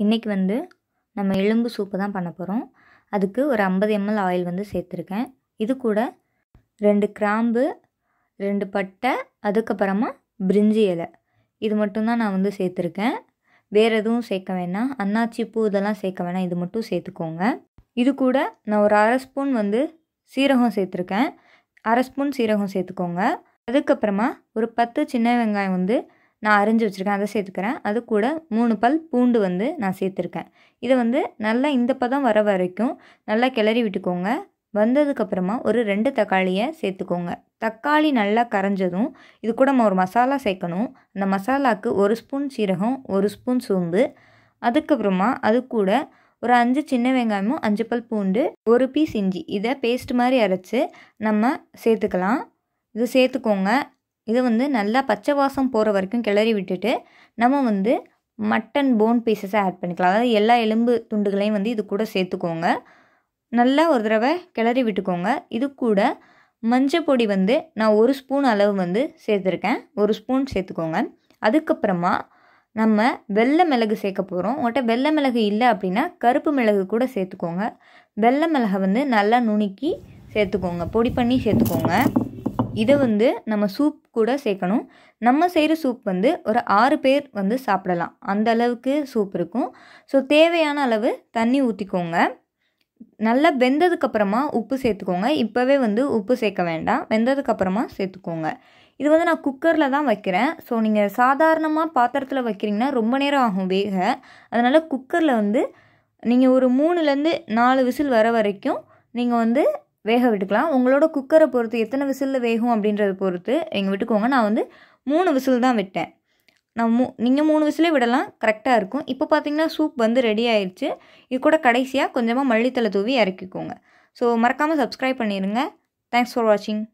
இன்றைக்கி வந்து நம்ம எலும்பு சூப்பு தான் பண்ண போகிறோம் அதுக்கு ஒரு ஐம்பது எம்எல் ஆயில் வந்து சேர்த்துருக்கேன் இது கூட ரெண்டு கிராம்பு ரெண்டு பட்டை அதுக்கப்புறமா பிரிஞ்சி இலை இது மட்டும்தான் நான் வந்து சேர்த்துருக்கேன் வேறு எதுவும் சேர்க்க வேணாம் அன்னாச்சி பூ இதெல்லாம் சேர்க்க வேணாம் இது மட்டும் சேர்த்துக்கோங்க இது கூட நான் ஒரு அரை ஸ்பூன் வந்து சீரகம் சேர்த்துருக்கேன் அரை ஸ்பூன் சீரகம் சேர்த்துக்கோங்க அதுக்கப்புறமா ஒரு பத்து சின்ன வெங்காயம் வந்து நான் அரிஞ்சு வச்சுருக்கேன் அதை சேர்த்துக்கிறேன் அது கூட மூணு பல் பூண்டு வந்து நான் சேர்த்துருக்கேன் இதை வந்து நல்லா இந்த பதம் வர வரைக்கும் நல்லா கிளறி விட்டுக்கோங்க வந்ததுக்கப்புறமா ஒரு ரெண்டு தக்காளியை சேர்த்துக்கோங்க தக்காளி நல்லா கரைஞ்சதும் இது கூட நம்ம ஒரு மசாலா சேர்க்கணும் அந்த மசாலாவுக்கு ஒரு ஸ்பூன் சீரகம் ஒரு ஸ்பூன் சோம்பு அதுக்கப்புறமா அது கூட ஒரு அஞ்சு சின்ன வெங்காயமும் அஞ்சு பல் பூண்டு ஒரு பீஸ் இஞ்சி இதை பேஸ்ட் மாதிரி அரைச்சி நம்ம சேர்த்துக்கலாம் இது சேர்த்துக்கோங்க இதை வந்து நல்லா பச்சை வாசம் போகிற வரைக்கும் கிளறி விட்டுட்டு நம்ம வந்து மட்டன் போன் பீசஸை ஆட் பண்ணிக்கலாம் அதாவது எல்லா எலும்பு துண்டுகளையும் வந்து இது கூட சேர்த்துக்கோங்க நல்லா ஒரு தடவை கிளறி விட்டுக்கோங்க இது கூட மஞ்சள் பொடி வந்து நான் ஒரு ஸ்பூன் அளவு வந்து சேர்த்துருக்கேன் ஒரு ஸ்பூன் சேர்த்துக்கோங்க அதுக்கப்புறமா நம்ம வெள்ளை மிளகு சேர்க்க போகிறோம் உங்கள்கிட்ட வெள்ளை மிளகு இல்லை அப்படின்னா கருப்பு மிளகு கூட சேர்த்துக்கோங்க வெள்ளை மிளகை வந்து நல்லா நுணுக்கி சேர்த்துக்கோங்க பொடி பண்ணி சேர்த்துக்கோங்க இதை வந்து நம்ம சூப் கூட சேர்க்கணும் நம்ம செய்கிற சூப் வந்து ஒரு ஆறு பேர் வந்து சாப்பிடலாம் அந்த அளவுக்கு சூப் இருக்கும் ஸோ தேவையான அளவு தண்ணி ஊற்றிக்கோங்க நல்லா வெந்ததுக்கப்புறமா உப்பு சேர்த்துக்கோங்க இப்போவே வந்து உப்பு சேர்க்க வேண்டாம் வெந்ததுக்கப்புறமா சேர்த்துக்கோங்க இது வந்து நான் குக்கரில் தான் வைக்கிறேன் ஸோ நீங்கள் சாதாரணமாக பாத்திரத்தில் வைக்கிறீங்கன்னா ரொம்ப நேரம் ஆகும் வேக அதனால் குக்கரில் வந்து நீங்கள் ஒரு மூணுலேருந்து நாலு விசில் வர வரைக்கும் நீங்கள் வந்து வேக விட்டுக்கலாம் உங்களோட குக்கரை பொறுத்து எத்தனை விசிலில் வேகும் அப்படின்றத பொறுத்து எங்கள் விட்டுக்கோங்க நான் வந்து மூணு விசில் தான் விட்டேன் நான் மூ நீங்கள் மூணு விசிலே விடலாம் கரெக்டாக இருக்கும் இப்போ பார்த்தீங்கன்னா சூப் வந்து ரெடி ஆயிடுச்சு இது கூட கடைசியாக கொஞ்சமாக மல்லித்தலை தூவி இறக்கிக்கோங்க ஸோ மறக்காமல் சப்ஸ்கிரைப் பண்ணிடுங்க தேங்க்ஸ் ஃபார் வாட்சிங்